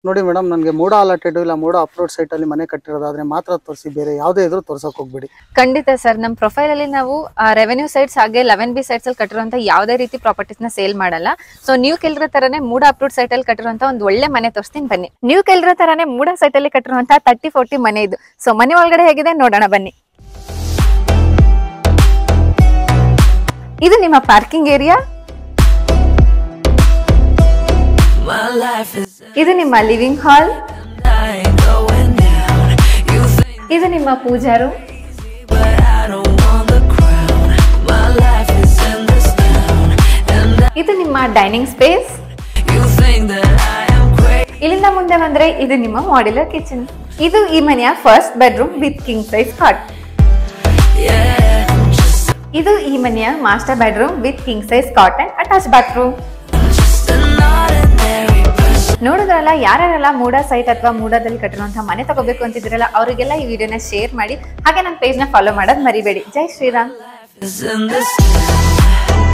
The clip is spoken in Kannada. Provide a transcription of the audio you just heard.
ನೋಡಿ ಮೇಡಮ್ ನನಗೆ ಮೂಡ ಅಲಾಟೆಡ್ ಇಲ್ಲ ಮೂಡ ಅಪ್ರೋಡ್ ಸೈಟ್ ಅಲ್ಲಿ ಮನೆ ಕಟ್ಟಿರೋದಾದ್ರೆ ಮಾತ್ರ ತೋರಿಸಿ ಬೇರೆ ಯಾವುದೇ ಇದ್ರೂ ತೋರ್ಸಕ್ ಹೋಗ್ಬೇಡಿ ಖಂಡಿತ ಸರ್ ನಮ್ಮ ಪ್ರೊಫೈಲ್ ಅಲ್ಲಿ ನಾವು ರೆವೆನ್ಯೂ ಸೈಟ್ಸ್ ಹಾಗೆ ಲೆವೆನ್ ಬಿ ಸೈಟ್ಸ್ ಅಲ್ಲಿ ಕಟ್ಟಿರುವಂತ ಯಾವುದೇ ರೀತಿ ಪ್ರಾಪರ್ಟೀಸ್ ನ ಸೇಲ್ ಮಾಡಲ್ಲ ಸೊ ನೀವು ಕೇಳಿರೋ ತರನೇ ಮೂಡ ಅಪ್ರೂವ್ ಸೈಟ್ ಅಲ್ಲಿ ಕಟ್ಟಿರುವಂತ ಒಂದು ಒಳ್ಳೆ ಮನೆ ತೋರಿಸ್ತೀನಿ ಬನ್ನಿ ನೀವು ಕೇಳಿರೋ ತರನೇ ಮೂಡ ಸೈಟ್ ಅಲ್ಲಿ ಕಟ್ಟಿರುವಂತ ತರ್ಟಿ ಫೋರ್ಟಿ ಮನೆ ಇದು ಸೊ ಮನೆ ಒಳಗಡೆ ಹೇಗಿದೆ ನೋಡೋಣ ಬನ್ನಿ ಇದು ನಿಮ್ಮ parking area My life is ಇದು ನಿಮ್ಮ living hall dying, going down. You think, ಇದು ನಿಮ್ಮ pooja room but I don't want the crown. My life is in this town, and ಇದು ನಿಮ್ಮ dining space you think that I am great. ಇಲ್ಲಿಂದ ಮುಂದೆ ಬಂದ್ರೆ ಇದು ನಿಮ್ಮ ಮಾಡ್ಯುಲರ್ ಕಿಚನ್ ಇದು ಈ ಮನೆಯ first bedroom with king size cot Yeah, I'm just, ಇದು ಈ ಮನೆಯ master bedroom with king size cot and attach bathroom just an ordinary person. ನೋಡಿದ್ರಲ್ಲ ಯಾರ್ಯಾರೆಲ್ಲ ಮೂಡ ಸೈಟ್ ಅಥವಾ ಮೂಡದಲ್ಲಿ ಕಟ್ಟಿರುವಂತಹ ಮನೆ ತಗೋಬೇಕು ಅಂತಿದ್ರಲ್ಲ ಅವರಿಗೆಲ್ಲ ಈ ವಿಡಿಯೋನ ಶೇರ್ ಮಾಡಿ ಹಾಗೆ ನನ್ನ ಪೇಜ್ನ ಫಾಲೋ ಮಾಡೋದು ಮರಿಬೇಡಿ ಜೈ Shriram Is in this town.